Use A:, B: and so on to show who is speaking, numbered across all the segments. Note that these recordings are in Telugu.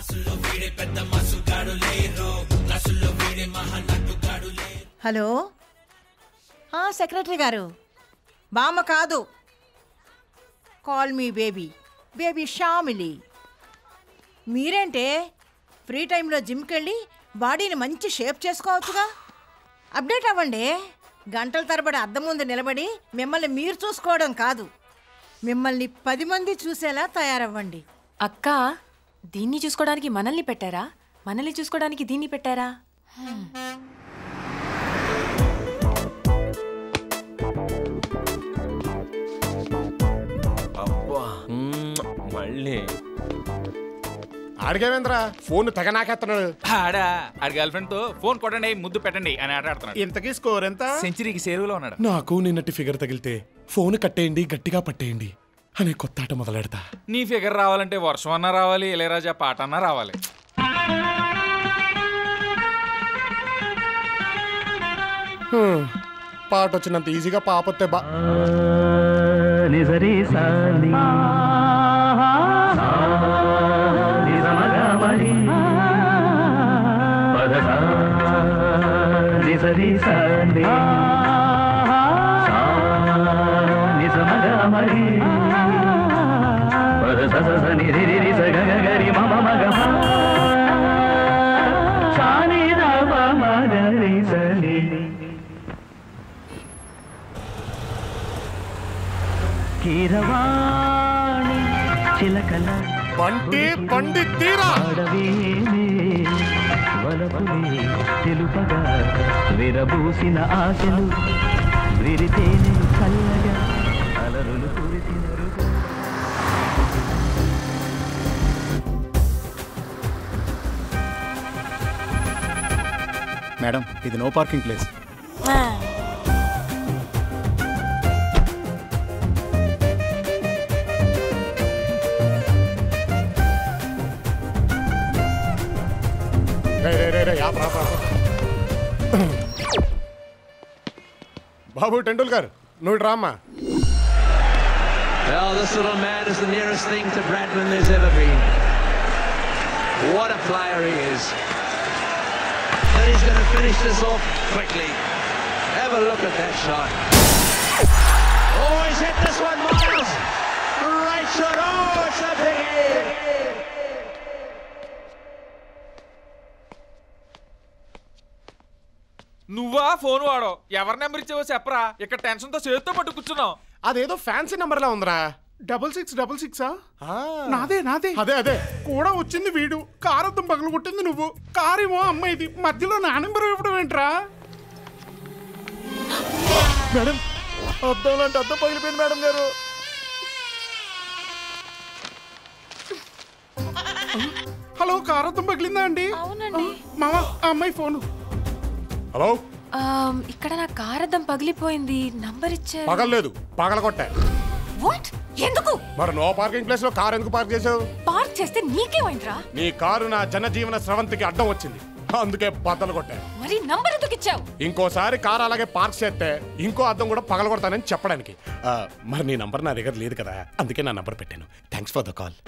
A: హలో ఆ, సెక్రటరీ గారు బామ్మ కాదు call me baby baby Shamili మీరేంటే ఫ్రీ టైంలో జిమ్కి వెళ్ళి బాడీని మంచి షేప్ చేసుకోవచ్చుగా అప్డేట్ అవ్వండి గంటల తరబడి అద్దం ముందు నిలబడి మిమ్మల్ని మీరు చూసుకోవడం కాదు మిమ్మల్ని పది మంది చూసేలా తయారవ్వండి
B: అక్క దీన్ని చూసుకోవడానికి మనల్ని పెట్టారా మనల్ని చూసుకోవడానికి దీన్ని పెట్టారా
C: అబ్బా మళ్ళీ
D: ఆడికేవేంద్రా ఫోన్ తెగ నాకేస్తున్నాడు
E: ఆడా ఆడి గర్ల్ ఫ్రెండ్ తో ఫోన్ కొట్టండి ముద్దు పెట్టండి అని ఆట ఆడుతున్నాడు
D: ఇంతకీ స్కోర్ ఎంత
E: సెంచరీకి సేరులో ఉన్నాడు
D: నాకు నిన్నటి ఫిగర్ తగిలితే ఫోన్ కట్టేయండి గట్టిగా పట్టేయండి అనే కొత్త ఆట మొదలెడతా
E: నీ ఫిగర్ రావాలంటే వర్షం అన్నా రావాలి ఇళయరాజా పాట అన్నా రావాలి
D: హ్మ్. పాట వచ్చినంత ఈజీగా పాపొత్తే బా
F: నిజరి సాని నిజమగమరి పదస నిజరి సాని నిజమగమరి పదస స నిరి రి స గ గ గ రి మ మ మ గ మ సాని ద ప మ గ రి స ని కీరవాణి చిలకల
D: బంటి పండి తీరా
F: అడవేనే వలపులే తెలుపగా విరబూసిన ఆశలు విరితేనే చల్లగా అలరులు కురిసిన ఋతువు.
G: మేడం ఇది నో పార్కింగ్ ప్లేస్
D: రే, రే, రే, రే, ఆపు, ఆపు, ఆపు. బాబు టెండూల్కర్ నువ్వు ఇటు రామ్మా
H: Well, this little man is the nearest thing to Bradman there's ever been. What a player he is. And he's going to finish this off quickly. Have a look at that shot. Oh, he's hit this one, Miles. Right shot. Oh, it's a big hit.
E: నువ్వా ఫోన్ వాడో ఎవరి నెంబర్ ఇచ్చావో చెప్పరా ఇక్కడ టెన్షన్ తో చేతితో పట్టు కూర్చున్నావు
D: అదేదో ఫ్యాన్సీ నెంబర్ లా ఉందిరా
I: డబుల్ సిక్స్ డబుల్ సిక్సా
D: ఆ,
I: నాదే నాదే
D: అదే అదే
I: కూడా వచ్చింది వీడు కారు అద్దం పగలు కొట్టింది నువ్వు కారేమో అమ్మాయిది మధ్యలో నా నెంబర్ ఇవ్వడం ఏంట్రా
D: మేడం అద్దం లాంటి అద్దం పగిలిపోయింది మేడం గారు
I: హలో కారు అద్దం పగిలిందా అండి
B: అవునండి
I: మామ ఆ అమ్మాయి ఫోను
D: హలో
B: ఆమ్, ఇక్కడ నా కారద్దం పగిలిపోయింది నంబర్ ఇచ్చారు
D: పగలలేదు పగల కొట్టా
B: వాట్ ఎందుకు
D: మరి నో పార్కింగ్ ప్లేస్ లో కార్ ఎందుకు పార్క్ చేసావు
B: పార్క్ చేస్తే నీకేమైందిరా
D: నీ కారు నా జనజీవన స్రవంతికి అడ్డం వచ్చింది అందుకే బద్దలు కొట్టా
B: మరి నంబర్ ఎందుకు ఇచ్చావు
D: ఇంకోసారి కారు అలాగే పార్క్ చేస్తే ఇంకో అద్దం కూడా పగల కొడతానని చెప్పడానికి ఆ, మరి నీ నంబర్ నా దగ్గర లేదు కదా అందుకే నా నంబర్ పెట్టాను thanks for the call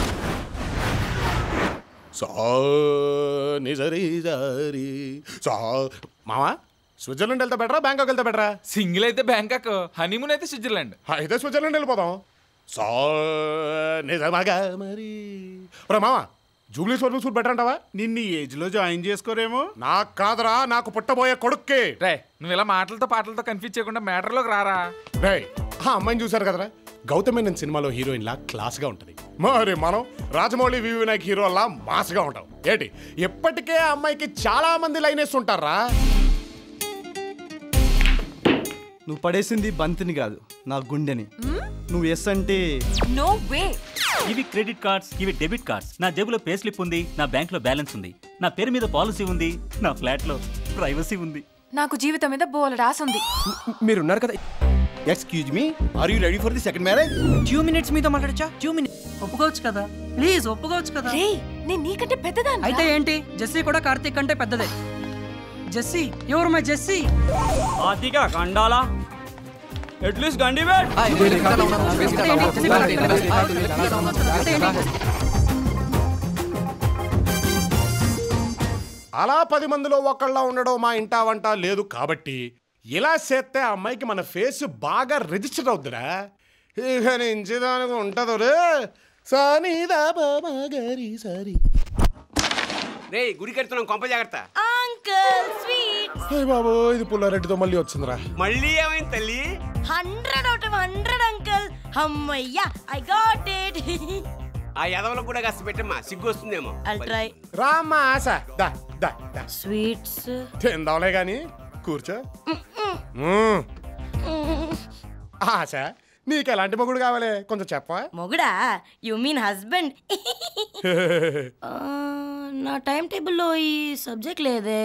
D: so నిజరి జరి సో మావా స్విట్జర్లాండ్ వెళ్తే బెటరా బ్యాంకాక్ వెళ్తే బెటరా
E: సింగిల్ అయితే బ్యాంకాక్ హనీమూన్ అయితే స్విట్జర్లాండ్
D: అయితే స్విట్జర్లాండ్ వెళ్ళిపోదాం సో నిజమగా మరి రా మావా జూబ్లీ స్వర్గం సూట్ బెటర్ అంటావా
I: నిన్ను ఈ ఏజ్ లో జాయిన్ చేసుకోరేమో
D: నాకు కాదురా నాకు పుట్టబోయే కొడుక్కి
E: రే నువ్వు ఇలా మాటలతో పాటలతో కన్ఫ్యూజ్ చేయకుండా మ్యాటర్లోకి రారా
D: రే ఆ అమ్మాయిని చూశారు కదరా గౌతమ్ నేను సినిమాలో హీరోయిన్ లా క్లాస్ గా ఉంటది మరి మనం రాజమౌళి వి వినాయక్ హీరో లా మాస్ గా ఉంటాం ఏంటి ఇప్పటికే ఆ అమ్మాయికి చాలా మంది లైనేస్ ఉంటారా
G: నువ్వు పడేసింది బంతిని కాదు నా గుండెని నువ్వు ఎస్ అంటే
B: నో వే
J: ఇవి క్రెడిట్ కార్డ్స్ ఇవి డెబిట్ కార్డ్స్ నా జేబులో పే స్లిప్ ఉంది నా బ్యాంక్ లో బ్యాలెన్స్ ఉంది నా పేరు మీద పాలసీ ఉంది నా ఫ్లాట్ లో ప్రైవసీ ఉంది
B: నాకు జీవితం మీద బోలెడు ఆశ ఉంది
G: మీరున్నారు కదా excuse me are you ready for the second marriage
K: two minutes మీతో మాట్లాడచ్చా ట్యూ మినిట్స్ ఒప్పుకోవచ్చు కదా ప్లీజ్ ఒప్పుకోవచ్చు కదా
B: రే నేను నీకంటే పెద్దదాన్ని
K: అయితే ఏంటి జెస్సీ కూడా కార్తీక్ కంటే పెద్దదే జెస్సీ ఎవరు మా జెస్సీ
J: ఆతిగా కండాలా అట్లీస్ట్ గండి వేట్
K: అయితే ఏంటి? జెస్సీ కూడా- అయితే ఏంటి?
D: అలా పది మందిలో ఒకళ్ళ ఉండడం మా ఇంటా వంట లేదు కాబట్టి ఇలా చేస్తే ఆ అమ్మాయికి మన ఫేస్ బాగా రిజిస్టర్ అవుతురా ఇక నుంచి దానికి ఉంటదు రే సానీదా బాబా గారి సారీ
L: రే గుడి కడుతున్నాం కొంప జాగ్రత్త
M: అంకుల్ స్వీట్
D: అయ్య బాబు ఇది పుల్లారెడ్డితో మళ్ళీ వచ్చిందిరా
L: మళ్ళీ ఏమైంది తల్లి
M: hundred out of hundred uncle అమ్మయ్యా ఐ గాట్ ఇట్
L: ఆ ఎదవలకు కూడా కాస్త పెట్టమ్మా సిగ్గు వస్తుందేమో
M: I'll try.
D: రామ్మా ఆశ దా దా దా
M: స్వీట్స్
D: తిందాంలే గాని కూర్చో మ్మ్. ఆశ నీకు ఎలాంటి మొగుడు కావాలి కొంచెం చెప్పవా
M: మొగుడా యు మీన్ హస్బెండ్ నా టైం టేబుల్లో ఈ సబ్జెక్ట్ లేదే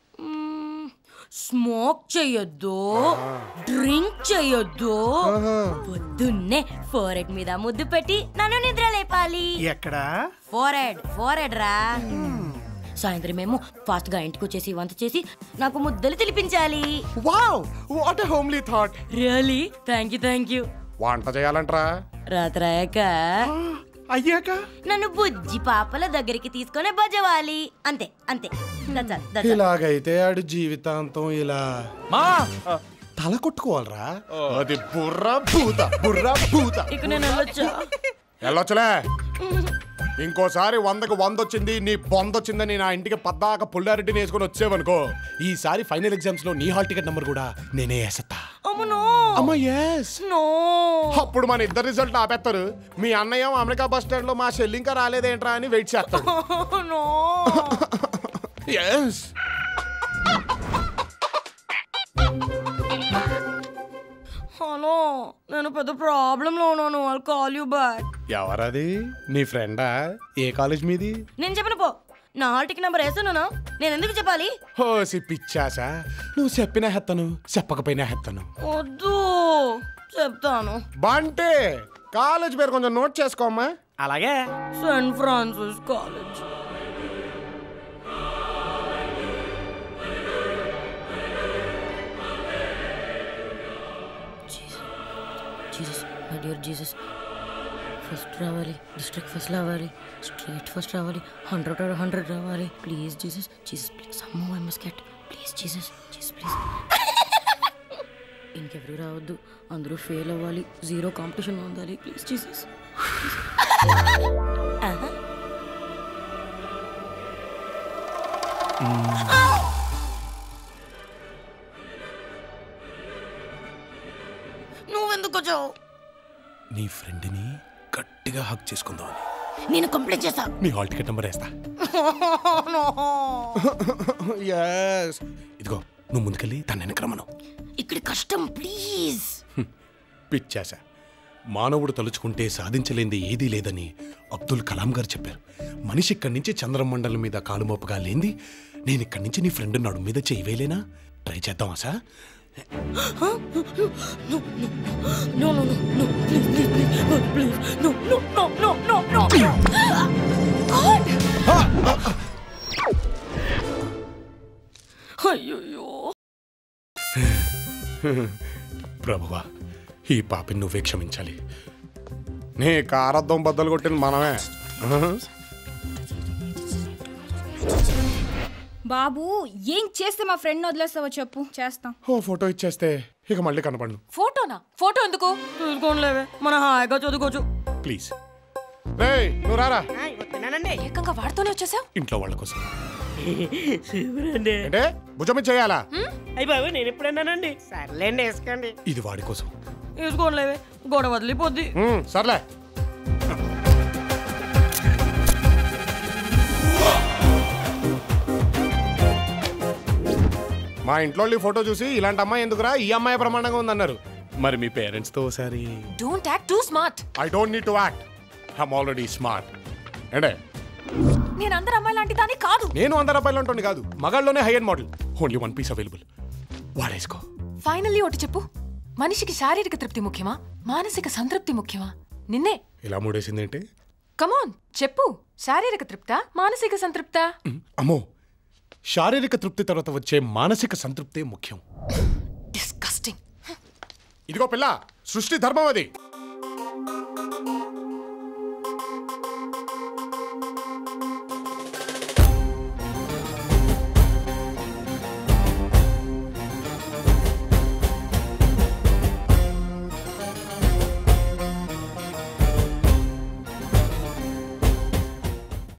M: స్మోక్ చెయ్యొద్దు డ్రింక్ చెయ్యొద్దు పొద్దున్నే ఫోరెడ్ మీద ముద్దు పెట్టి నన్ను నిద్ర లేపాలి
I: ఎక్కడా
M: ఫోరెడ్ ఫోరెడ్ రా సాయంత్రం ఏమో ఫాస్ట్ గా ఇంటికి వచ్చేసి వంట చేసి నాకు ముద్దలు తినిపించాలి
D: wow what homely thought
M: really thank you thank you
D: వంట చేయాలంటరా
M: రాత్రి అయ్యాక
I: అయ్యాక
M: నన్ను బుజ్జి పాపల దగ్గరికి తీసుకొని బజవాలి అంతే అంతే That's all, that's all.
D: ఇలాగైతే ఆడు జీవితాంతం ఇలా
E: మా
D: తల కొట్టుకోవాలరా అది బుర్ర భూత బుర్ర భూత
M: ఇక నేను వెళ్ళొచ్చా
D: వెళ్ళొచ్చులే ఇంకోసారి వందకు వంద వచ్చింది నీ బొంద వచ్చిందని నా ఇంటికి పద్దాక పుల్లారెడ్డిని వేసుకొని వచ్చేవనుకో ఈసారి ఫైనల్ ఎగ్జామ్స్ లో నీ హాల్ టికెట్ నంబర్ కూడా నేనే వేసేస్తా
M: అమ్మనో
D: అమ్మా ఎస్
M: నో
D: అప్పుడు మన ఇద్దరు రిజల్ట్ ఆపేస్తారు మీ అన్నయ్య అమెరికా బస్ స్టాండ్ లో మా షెల్ ఇంకా రాలేదేంట్రా అని వెయిట్ చేస్తాడు
M: నో
D: ఎస్
M: హలో నేను పెద్ద ప్రాబ్లంలో ఉన్నాను ఐల్ కాల్ యూ బ్యాక్
D: ఎవరది నీ ఫ్రెండా ఏ కాలేజ్ మీది
M: నేను చెప్పను పో నా హాల్ టికెట్ నెంబర్ వేస్తున్నానా నేను ఎందుకు చెప్పాలి
D: హోసి పిచ్చాసా నువ్వు చెప్పినా హెత్తను చెప్పకపోయినా హెత్తను
M: వద్దు చెప్తాను
D: బంటే కాలేజ్ పేరు కొంచెం నోట్ చేసుకోమ్మా
I: అలాగే
M: Saint Francis college Jesus my dear Jesus first రావాలి డిస్ట్రిక్ట్ ఫస్ట్ రావాలి స్ట్రేట్ ఫస్ట్ రావాలి హండ్రెడ్ హండ్రెడ్ రావాలి ప్లీజ్ జీసస్ జీసస్ ప్లీజ్ అమ్మో I must get please Jesus Jesus please ఇంకెవరు రావద్దు అందరూ ఫెయిల్ అవ్వాలి జీరో కాంపిటీషన్ ఉండాలి ప్లీజ్ జీసస్ నువ్వెందుకు వచ్చావు
D: నీ ఫ్రెండ్ని గట్టిగా హక్ చేసుకుందాం
M: నేను కంప్లైంట్ చేస్తా
D: నీ హాల్ టికెట్ నెంబర్ వేస్తా ఎస్ ఇదిగో నువ్వు ముందుకెళ్ళి తన వెనక రమ్మను
M: ఇక్కడ కష్టం ప్లీజ్
D: పిచ్చాస మానవుడు తలుచుకుంటే సాధించలేంది ఏదీ లేదని అబ్దుల్ కలాం గారు చెప్పారు మనిషి ఇక్కడి నుంచి చంద్రమండలం మీద కాలు మోపగా లేంది నేను ఇక్కడి నుంచి నీ ఫ్రెండ్ నడుము మీద చేయవేలేనా ట్రై చేద్దామా sir
M: No, no, no, no, please, please, please, God, please, no, no, no, no, no, no, no. God! అయ్యో
D: ప్రభువా ఈ పాపిని నువ్వే క్షమించాలి నీ కారద్దం బద్దలు కొట్టింది మనమే
N: బాబు ఏం చేస్తే మా ఫ్రెండ్ వదిలేస్తావో చెప్పు చేస్తాం
D: ఓ ఫోటో ఇచ్చేస్తే ఇక మళ్ళీ కనపడను
B: ఫోటోనా ఫోటో ఎందుకు
M: చూసుకోలేవే మన హాయిగా చదువుకోవచ్చు
D: ప్లీజ్ రేయ్ నువ్వు రారా
B: ఏకంగా వాడుతూనే వచ్చేసావు
D: ఇంట్లో వాళ్ళ కోసం అంటే భుజమి చేయాలా
K: అయ్యి బాబు నేను ఎప్పుడన్నానండి సర్లేండి వేసుకోండి
D: ఇది వాడి కోసం
M: వేసుకోలేవే గొడవ వదిలిపోద్ది
D: మ్మ్, సర్లే మా ఇంట్లో వాళ్ళ ఈ ఫోటో చూసి ఇలాంటి అమ్మాయి ఎందుకురా ఈ అమ్మాయి ప్రమాణంగా ఉందన్నారు మరి మీ పేరెంట్స్తో ఒకసారి
B: don't act too smart
D: I don't need to act I'm already smart అంటే
B: నేను అందరు అమ్మాయి లాంటి దాన్ని కాదు
D: నేను అందరు అబ్బాయిలు ఉంటుంది కాదు మగాళ్ళలోనే high end model only one piece available వాడేసుకో
B: ఫైనల్లీ ఒకటి చెప్పు మనిషికి శారీరక తృప్తి ముఖ్యమా మానసిక సంతృప్తి ముఖ్యమా నిన్నే
D: ఇలా మూడేసింది ఏంటి
B: కమాన్ చెప్పు శారీరక తృప్తా మానసిక సంతృప్తా
D: అమ్మో శారీరక తృప్తి తర్వాత వచ్చే మానసిక సంతృప్తే ముఖ్యం
B: డిస్కస్టింగ్
D: ఇదిగో పిల్ల సృష్టి ధర్మం అది